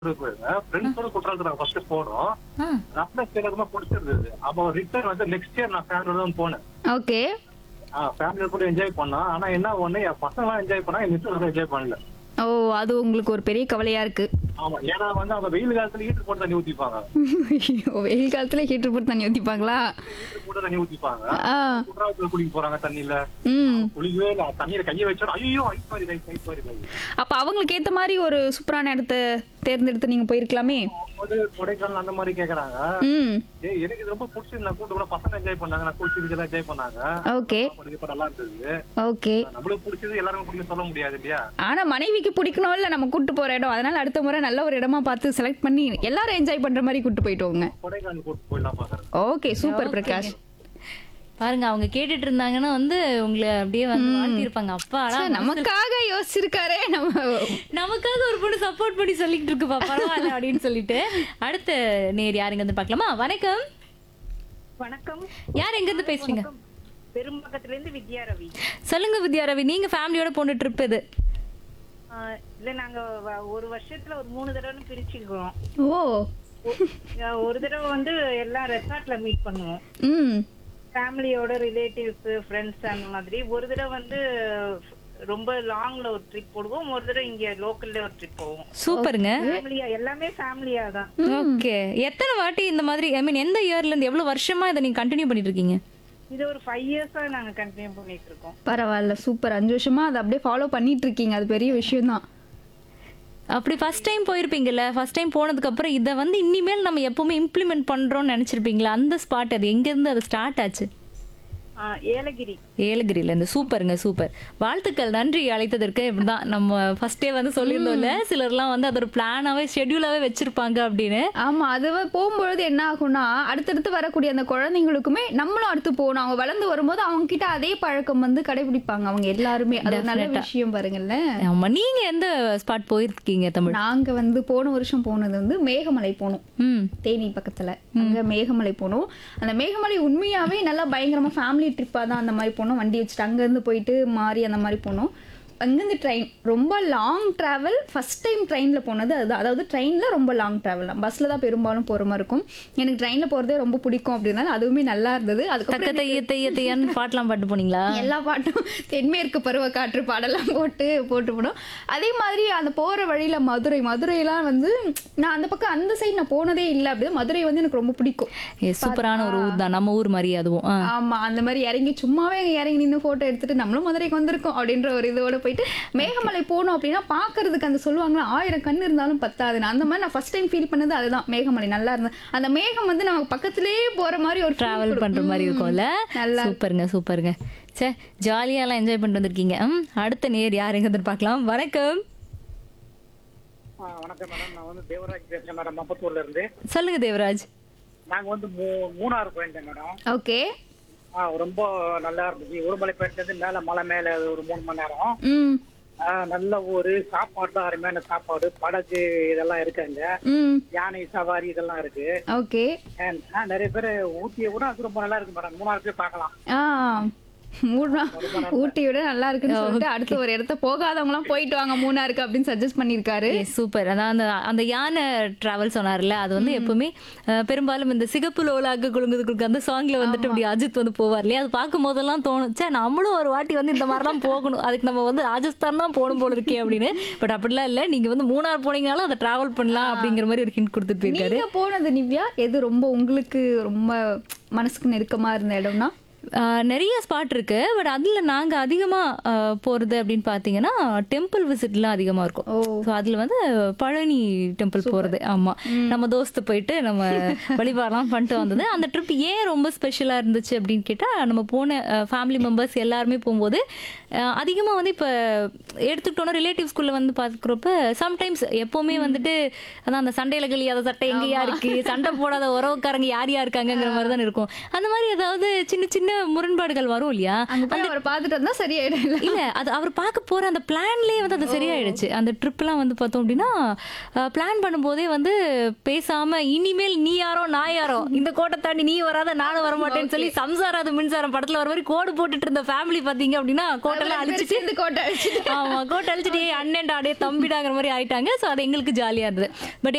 ஃப்ரெண்ட்ஸோட குற்றாலத்துல நாங்க ஃபர்ஸ்ட் போனோம் ஆ ரத்னஸ் ரொம்ப பிடிச்சிருந்தது அப்போ ரிட்டர்ன் வந்து நெக்ஸ்ட் இயர் நான் ஃபேமிலியோட தான் போனேன் ஓகே ஃபேமிலியோட கூட என்ஜாய் பண்ணோம் ஆனா என்ன ஒண்ணு என் பசங்க என்ஜாய் பண்ணா என் மிஸ்ஸஸ் என்ஜாய் பண்ணல ஓ அது உங்களுக்கு ஒரு பெரிய கவலையா இருக்கு ஆமா ஏன்னா வந்து அவங்க வெயில் காலத்துல ஹீட்டர் போட்டு தண்ணி ஊத்திப்பாங்க ஐயோ, வெயில் காலத்துல ஹீட்டர் போட்டு தண்ணி ஊத்திப்பாங்களா ஹீட்டர் போட்டு தண்ணி ஊத்திப்பாங்க ஆ குற்றாலத்துல குளிக்க போறாங்க தண்ணியில ம் குளிக்கவே இல்லை தண்ணியில கையை வச்சோம் ஐயோ ஐஸ் மாதிரி ஐஸ் ஐஸ் மாதிரி ஐஸ். அப்ப அவங்களுக்கு ஏத்த மாதிரி ஒரு சூப்பரான இடத்த தேர்ந்தெடுத்து நீங்க போயிருக்கலாமே அவங்க வந்து கொடைக்கானல் அந்த மாதிரி கேக்குறாங்க ம் ஏய் எனக்கு இது ரொம்ப பிடிச்சிருந்து நான் கூட்டு கூட பசங்க என்ஜாய் பண்ணாங்க நான் குளிச்சு என்ஜாய் பண்ணாங்க ஓகே இப்ப நல்லா இருந்தது ஓகே நம்மளுக்கு பிடிச்சது எல்லாருக்கும் பிடிக்கும் சொல்ல முடியாது இல்லையா ஆனா மனைவிக்கு பிடிக்கணும்ல நம்ம கூட்டு போற இடம் அதனால அடுத்த முறை நல்ல ஒரு இடமா பார்த்து செலக்ட் பண்ணி எல்லாரும் என்ஜாய் பண்ற மாதிரி கூட்டு போயிட்டோங்க கொடைக்கானல் கூட்டு போயிடலாம் பாக்குறேன் ஓகே சூப்பர் பிரகாஷ் பாருங்க அவங்க கேட்டுட்டு இருந்தாங்கன்னா வந்து உங்களை அப்படியே வந்து வாழ்த்திருப்பாங்க அப்பா ச்சே, நமக்காக யோசிச்சிருக்காரே நம்ம நமக்காக ஒரு பொண்ணு சப்போர்ட் பண்ணி சொல்லிட்டு இருக்குப்பா பரவாயில்ல அப்படின்னு சொல்லிட்டு அடுத்த நேர் யாருங்க இருந்து பார்க்கலாமா வணக்கம் வணக்கம் யார் எங்க இருந்து பேசுறீங்க பெரும்பக்கத்துல இருந்து வித்யா ரவி சொல்லுங்க வித்யா ரவி நீங்க ஃபேமிலியோட போன ட்ரிப் இது ஆஹ் இல்ல நாங்க வ- ஒரு வருஷத்துல ஒரு மூணு தடவை பிரிச்சுக்கிறோம் ஓ ஒ- ஒரு தடவை வந்து எல்லாம் ரெசார்ட்ல மீட் பண்ணுவோம் ம் ஃபேமிலியோட ரிலேட்டிவ்ஸ் ஃப்ரெண்ட்ஸ் அந்த மாதிரி ஒரு தடவை வந்து ரொம்ப லாங்ல ஒரு ட்ரிப் போடுவோம் ஒரு தடவை இங்க லோக்கல்ல ஒரு ட்ரிப் போவோம் சூப்பருங்க ஃபேமிலியா எல்லாமே ஃபேமிலியா தான் ஓகே எத்தனை வாட்டி இந்த மாதிரி ஐ மீன் எந்த இயர்ல இருந்து எவ்வளவு வருஷமா இதை நீங்க கண்டினியூ பண்ணிட்டு இருக்கீங்க இது ஒரு ஃபைவ் இயர்ஸா நாங்க கண்டினியூ பண்ணிட்டு இருக்கோம் பரவாயில்ல சூப்பர் அஞ்சு வருஷமா அதை அப்படியே ஃபாலோ பண்ணிட்டு இருக்கீங்க அது பெரிய விஷயம் தான் அப்படி ஃபர்ஸ்ட் டைம் போயிருப்பீங்கல்ல ஃபர்ஸ்ட் டைம் போனதுக்கு அப்புறம் இதை வந்து இனிமேல் நம்ம எப்பவுமே இம்ப்ளிமெண்ட் பண்றோம்னு நினைச்சிருப்பீங்களா அந்த ஸ்பாட் அது எங்க இருந்து அது ஸ்டார்ட் ஆச்சு ஆஹ் ஏலகிரி ஏலகிரில இருந்து சூப்பருங்க சூப்பர் வாழ்த்துக்கள் நன்றி அழைத்ததற்கு இப்படிதான் நம்ம ஃபர்ஸ்டே வந்து சொல்லியிருந்தோம்ல சிலர்லாம் வந்து அது ஒரு பிளானாவே ஷெட்யூலாவே வச்சிருப்பாங்க அப்படின்னு ஆமா அது வ- போகும்பொழுது என்ன ஆகும்னா அடுத்தடுத்து வரக்கூடிய அந்த குழந்தைங்களுக்குமே நம்மளும் அடுத்து போகணும் அவங்க வளர்ந்து வரும்போது அவங்க கிட்ட அதே பழக்கம் வந்து கடைபிடிப்பாங்க அவங்க எல்லாருமே அது ஒரு நல்ல விஷயம் பாருங்கல்ல ஆமா நீங்க எந்த ஸ்பாட் போயிருக்கீங்க தமிழ் நாங்க வந்து போன வருஷம் போனது வந்து மேகமலை போனோம் ம் தேனி பக்கத்துல அங்க மேகமலை போனோம் அந்த மேகமலை உண்மையாவே நல்லா பயங்கரமா ஃபேமிலி ட்ரிப்பா தான் அந்த மாதிரி போனோம் வண்டி வச்சுட்டு அங்க இருந்து போயிட்டு மாறி அந்த மாதிரி போனோம் அங்கேருந்து ட்ரெயின் ரொம்ப லாங் டிராவல் ஃபர்ஸ்ட் டைம் ட்ரெயினில் போனது அதுதான் அதாவது ட்ரெயினில் ரொம்ப லாங் ட்ராவல் தான் பஸ்ஸில் தான் பெரும்பாலும் போகிற மாதிரி இருக்கும் எனக்கு ட்ரெயினில் போகிறதே ரொம்ப பிடிக்கும் அப்படின்னால அதுவுமே நல்லா இருந்தது தக்க அதுக்கப்புறம் தைய தைய தையன்னு பாட்டெல்லாம் பாட்டு போனீங்களா எல்லா பாட்டும் தென்மேற்கு பருவ காற்று பாடலாம் போட்டு போட்டு போனோம் அதே மாதிரி அந்த போகிற வழியில் மதுரை மதுரையெல்லாம் வந்து நான் அந்த பக்கம் அந்த சைடு நான் போனதே இல்லை அப்படி மதுரை வந்து எனக்கு ரொம்ப பிடிக்கும் ஏ, சூப்பரான ஒரு ஊர் தான் நம்ம ஊர் மாதிரி அதுவும் ஆ. ஆமா அந்த மாதிரி இறங்கி சும்மாவே அங்க இறங்கி நின்று போட்டோ எடுத்துட்டு நம்மளும் மதுரைக்கு வந்திருக்கோம் அப்படின்ற ஒரு இதோட போயிட்டு மேகமலை போனோம் அப்படின்னா பாக்குறதுக்கு அந்த சொல்லுவாங்களா ஆயிரம் கண் இருந்தாலும் பத்தாதுன்னு அந்த மாதிரி நான் ஃபர்ஸ்ட் டைம் ஃபீல் பண்ணது அதுதான் மேகமலை நல்லா இருந்தது அந்த மேகம் வந்து நமக்கு பக்கத்திலேயே போற மாதிரி ஒரு feel டிராவல் கொடுக்கும். பண்ற மாதிரி இருக்கும்ல நல்லா சூப்பருங்க சூப்பருங்க சே ஜாலியாலாம் என்ஜாய் பண்ணிட்டு வந்திருக்கீங்க ம் அடுத்த நேர் யாருங்க பார்க்கலாம் வணக்கம் ஆ, வணக்கம் மேடம் நான் வந்து தேவராஜ் பேசுறேன் மேடம் மப்பத்தூர்ல இருந்து சொல்லுங்க தேவராஜ் நாங்க வந்து மூ- மூணாறு போயிருந்தேன் மேடம் ஓகே ஆ, ரொம்ப நல்லா இருந்துச்சு உடுமலை போயிட்டு மேல மலை மேல ஒரு மூணு மணி நேரம் ம் ஆ, நல்ல ஊரு சாப்பாடு தான் அருமையான சாப்பாடு படகு இதெல்லாம் இருக்கு அங்க ம் யானை சவாரி இதெல்லாம் இருக்கு ஓகே And, ஆ, நிறைய பேர் ஊட்டியை விட அது ரொம்ப நல்லா இருக்கு மேடம் மூணாறு போய் பார்க்கலாம் ஆ மூணா ஊட்டியோட நல்லா இருக்குன்னு சொல்லிட்டு அடுத்து ஒரு இடத்த போகாதவங்களாம் போயிட்டு வாங்க மூணாருக்கு அப்படின்னு சஜஸ்ட் பண்ணியிருக்காரு சூப்பர் அதான் அந்த அந்த யானை டிராவல் சொன்னார்ல அது வந்து எப்பவுமே அஹ், பெரும்பாலும் இந்த சிகப்பு லோலாக்கு குழுங்குது குழுக்கு அந்த சாங்ல வந்துட்டு அப்படி அஜித் வந்து போவார் இல்லையா அது பார்க்கும் போதெல்லாம் தோணும் சே நம்மளும் ஒரு வாட்டி வந்து இந்த மாதிரிலாம் போகணும் அதுக்கு நம்ம வந்து ராஜஸ்தான் தான் போகணும் போல இருக்கே அப்படின்னு பட் அப்படிலாம் இல்லை நீங்க வந்து மூணார் போனீங்கனாலும் அதை டிராவல் பண்ணலாம் அப்படிங்கிற மாதிரி ஒரு ஹிண்ட் கொடுத்துட்டு போயிருக்காரு நீங்க போனது நிவ்யா எது ரொம்ப உங்களுக்கு ரொம்ப மனசுக்கு நெருக்கமா இருந்த இடம்னா ஆஹ் நிறைய ஸ்பாட் இருக்கு பட் அதுல நாங்க அதிகமா ஆஹ் போறது அப்படின்னு பாத்தீங்கன்னா டெம்பிள் விசிட்லாம் அதிகமா இருக்கும் ஓ. ஸோ அதுல வந்து பழனி டெம்பிள் போறது ஆமா நம்ம தோஸ்து போயிட்டு நம்ம வழிபாடெல்லாம் பண்ணிட்டு வந்தது அந்த ட்ரிப் ஏன் ரொம்ப ஸ்பெஷலா இருந்துச்சு அப்படின்னு கேட்டா நம்ம போன ஃபேமிலி மெம்பர்ஸ் எல்லாருமே போகும்போது ஆஹ் அதிகமா வந்து இப்ப எடுத்துக்கிட்டோம்னா ரிலேட்டிவ்ஸ்குள்ள வந்து பாக்குறப்ப சம்டைம்ஸ் எப்பவுமே வந்துட்டு அதான் அந்த சண்டையில கழியாத சட்டை எங்கேயா இருக்கு சண்டை போடாத உறவுக்காரங்க யார் யார் இருக்காங்கங்கிற மாதிரி தான் இருக்கும் அந்த மாதிரி ஏதாவது சின்ன சின்ன முரண்பாடுகள் வரும் இல்லையா அங்க போய் அவரை பார்த்துட்டு வந்தா சரியாயிடும் இல்ல இல்ல அது அவர் பார்க்க போற அந்த பிளான்லயே வந்து அது சரியாயிடுச்சு அந்த ட்ரிப்லாம் வந்து பார்த்தோம் அப்படின்னா பிளான் பண்ணும்போதே வந்து பேசாம இனிமேல் நீ யாரோ நான் யாரோ இந்த கோட்டை தாண்டி நீ வராத நானும் வர மாட்டேன்னு சொல்லி சம்சாராத மின்சாரம் படத்துல வர மாதிரி கோடு போட்டுட்டு இருந்த ஃபேமிலி பாத்தீங்க அப்படின்னா கோட்டெல்லாம் அழிச்சிட்டு சேர்ந்து கோட்டை அடிச்சுட்டு ஆமா கோட்டை அழிச்சிட்டு ஏய், அண்ணன்டா அடே தம்பிடாங்கிற மாதிரி ஆயிட்டாங்க சோ அது எங்களுக்கு ஜாலியா இருந்தது பட்